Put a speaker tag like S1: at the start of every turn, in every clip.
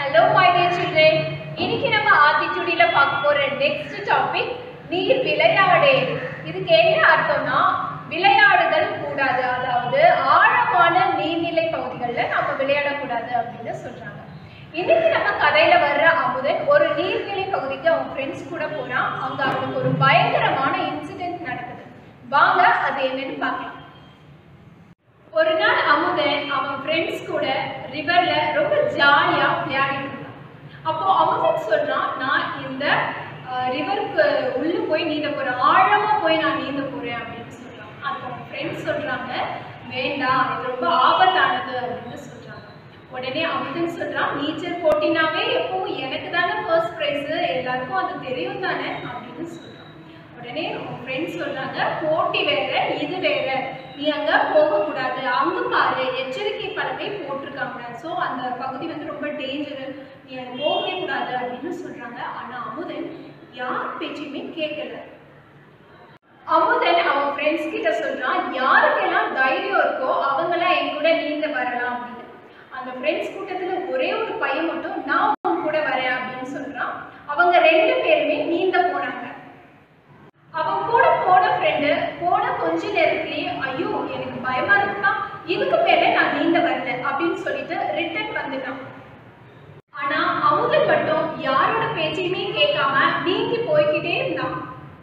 S1: hello my dear children இன்னைக்கு நம்ம ஆத்திச்சூடியில பார்க்க போற நெக்ஸ்ட் டாபிக் நீர் விளையாடே இதுக்கு என்ன அர்த்தம்னா விளையாடுதல் கூடாது அதாவது ஆழமான நீர்நிலை பகுதிகளில் நம்ம விளையாடக்கூடாது அப்படின்னு சொல்றாங்க இன்னைக்கு நம்ம கதையில வர்ற அமுதன் ஒரு நீர்நிலை பகுதிக்கு அவன் ஃப்ரெண்ட்ஸ் கூட போறான் அங்க அவனுக்கு ஒரு பயங்கரமான இன்சிடென்ட் நடக்குது வாங்க அது என்னன்னு பார்க்கலாம் ஒரு நாள் அமுதன் அவன் ஃப்ரெண்ட்ஸ் கூட ரிவர்ல ரொம்ப ஜாலியா விளையாடிட்டு இருந்தான் அப்போ அமுதன் சொல்றான் நான் இந்த ரிவருக்கு உள்ள போய் நீந்த போறேன் ஆழமா போய் நான் நீந்த போறேன் அப்படின்னு சொல்றான் அப்போ அவன் ஃப்ரெண்ட்ஸ் சொல்றாங்க வேண்டாம் இது ரொம்ப ஆபத்தானது அப்படின்னு சொல்றாங்க உடனே அமுதன் சொல்றான் நீச்சல் போட்டினாவே எப்பவும் எனக்கு தானே ஃபர்ஸ்ட் ப்ரைஸ் எல்லாருக்கும் அது தெரியும் தானே அப்படின்னு சொல்றான் உடனே உன் ஃப்ரெண்ட்ஸ் சொல்றாங்க போட்டி வேற இது வேற நீ அங்க போகக்கூடாது அங்க பாரு எச்சரிக்கை பலகை போட்டிருக்காங்க ஸோ அந்த பகுதி வந்து ரொம்ப டேஞ்சரு நீ அங்க போகவே கூடாது அப்படின்னு சொல்றாங்க ஆனா அமுதன் யார் பேச்சையுமே கேட்கல அமுதன் அவன் ஃப்ரெண்ட்ஸ் கிட்ட சொல்றான் யாருக்கெல்லாம் தைரியம் இருக்கோ அவங்கெல்லாம் என் கூட நீந்த வரலாம் அப்படின்னு அந்த ஃப்ரெண்ட்ஸ் கூட்டத்துல ஒரே ஒரு பையன் மட்டும் நான் உன் கூட வரேன் அப்படின்னு சொல்றான் அவங்க ரெண்டு பேருமே நீந்த போனாங்க அவன் கூட போன ஃப்ரெண்டு போன கொஞ்ச நேரத்திலேயே ஐயோ எனக்கு பயமா இருக்குப்பா இதுக்கு மேல நான் நீந்த வரல அப்படின்னு சொல்லிட்டு ரிட்டர்ன் வந்துட்டான் ஆனா அமுதன் மட்டும் யாரோட பேச்சையுமே கேட்காம நீங்கி போய்கிட்டே இருந்தான்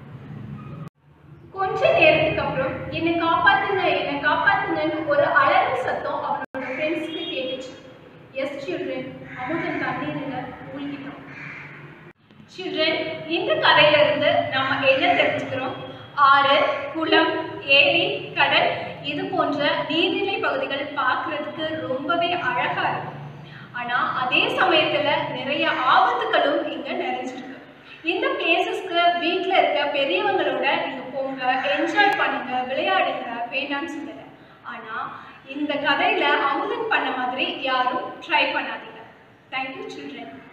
S1: கொஞ்ச நேரத்துக்கு அப்புறம் என்னை காப்பாத்துங்க என்னை காப்பாத்துங்கன்னு ஒரு அலறல் சத்தம் அவனோட ஃப்ரெண்ட்ஸ்க்கு கேட்டுச்சு எஸ் சில்ட்ரன் அமுதன் தண்ணீர்ல மூழ்கிட்டான் சில்ட்ரன் இந்த கதையில இருந்து நம்ம என்ன தெரிஞ்சுக்கிறோம் ஆறு குளம் ஏரி கடல் இது போன்ற நீர்நிலை பகுதிகள் பார்க்கிறதுக்கு ரொம்பவே அழகா இருக்கும் ஆனா அதே சமயத்துல நிறைய ஆபத்துகளும் இங்க நிறைஞ்சிருக்கு இந்த பிளேசஸ்க்கு வீட்டில் இருக்க பெரியவங்களோட நீங்க போங்க என்ஜாய் பண்ணுங்க விளையாடுங்க வேண்டாம்னு சொல்லல ஆனா இந்த கதையில அமுதன் பண்ண மாதிரி யாரும் ட்ரை பண்ணாதீங்க தேங்க்யூ சில்ட்ரன்